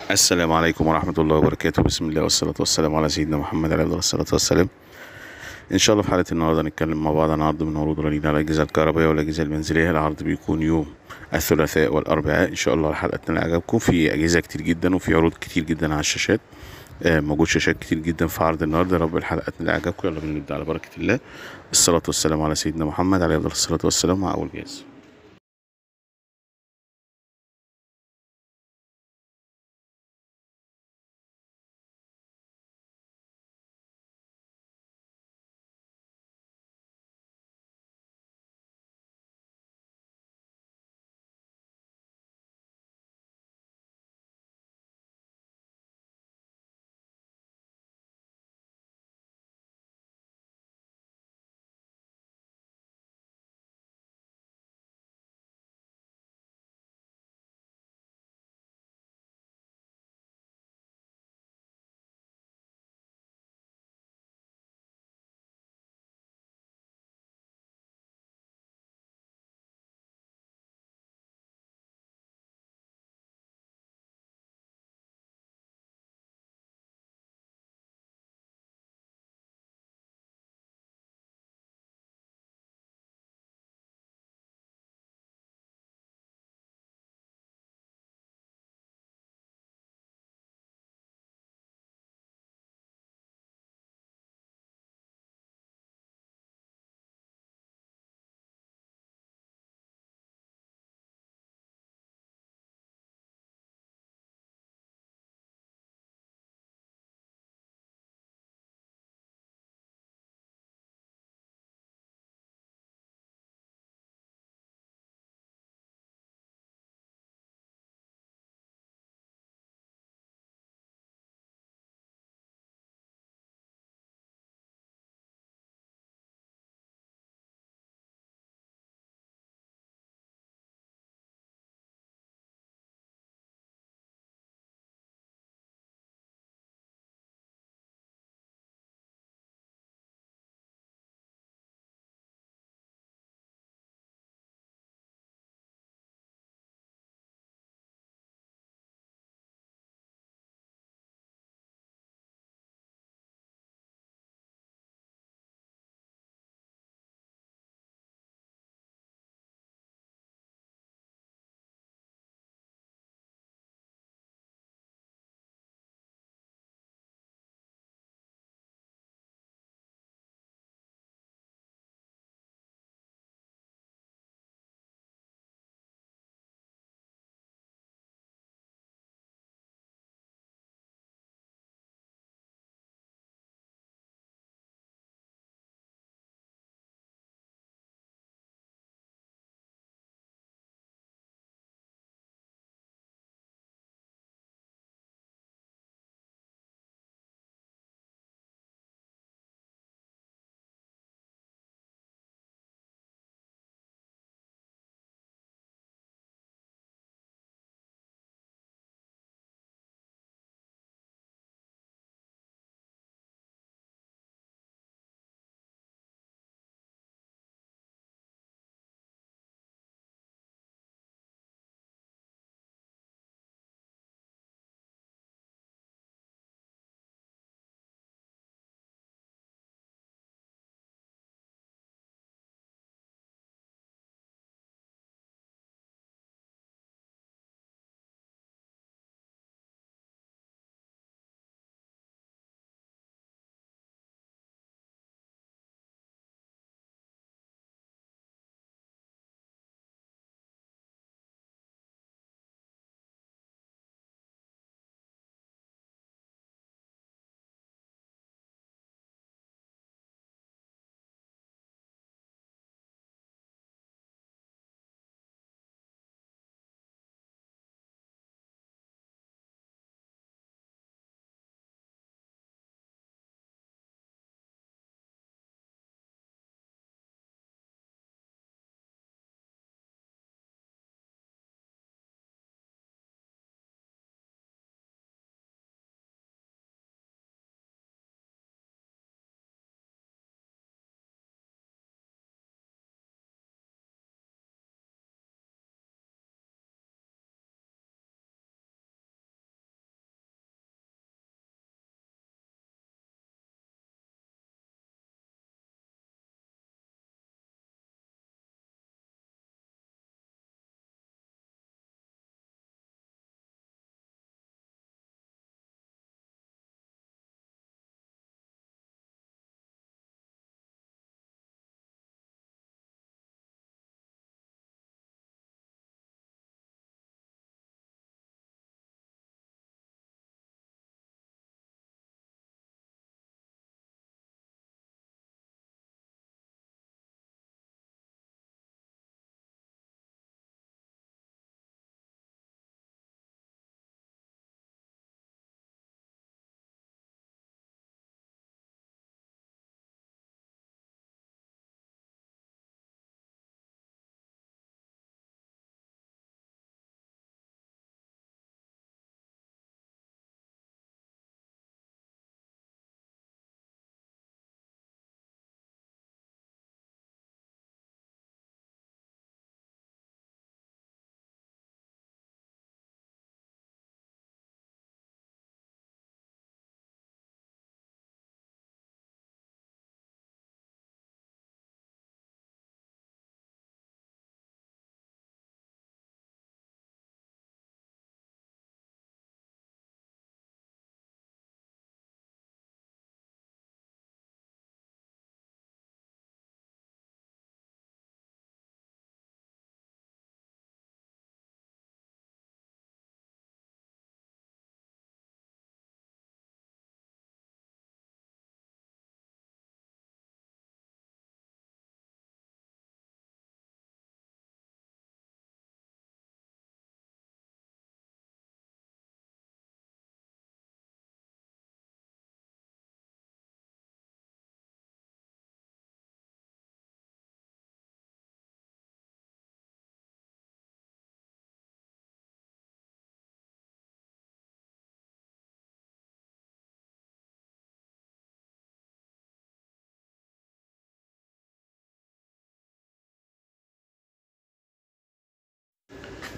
السلام عليكم ورحمة الله وبركاته بسم الله والصلاة والسلام على سيدنا محمد عليه أفضل الصلاة والسلام إن شاء الله في حلقة النهاردة هنتكلم مع بعض عن عرض من عروض رنين على الأجهزة الكهربائية والأجهزة المنزلية العرض بيكون يوم الثلاثاء والأربعاء إن شاء الله الحلقة تنال إعجابكم في أجهزة كتير جدا وفي عروض كتير جدا على الشاشات آه، موجود شاشات كتير جدا في عرض النهارده يا رب الحلقة تنال إعجابكم يلا بينا نبدأ على بركة الله الصلاة والسلام على سيدنا محمد عليه أفضل الصلاة والسلام مع أول جهاز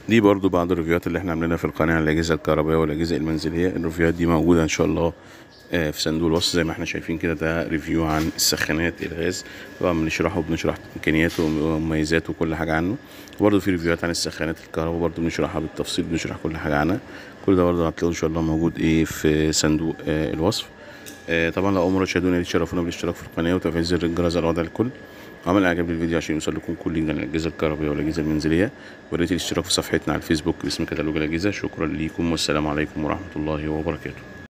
دي برضو بعض الريفيوهات اللي احنا عاملينها في القناه عن الاجهزه الكهربائيه والاجهزه المنزليه الريفيوهات دي موجوده ان شاء الله آه، في صندوق الوصف زي ما احنا شايفين كده ده ريفيو عن السخانات الغاز طبعا بنشرحه وبنشرح امكانياته ومميزاته وكل حاجه عنه وبرضه في ريفيوهات عن السخانات الكهرباء برضه بنشرحها بالتفصيل بنشرح كل حاجه عنها كل ده برضه هتلاقوه ان شاء الله موجود ايه في صندوق آه، الوصف آه، طبعا لو اول مره تشاهدونا تشرفونا بالاشتراك في القناه وتفعيل زر الجرس على وضع الكل وعمل اعجاب للفيديو عشان يوصل لكم كل جديد عن الاجهزه الكهربائيه والاجهزه المنزليه وريت الاشتراك في صفحتنا على الفيسبوك باسم كتالوج الاجهزه شكرا ليكم والسلام عليكم ورحمه الله وبركاته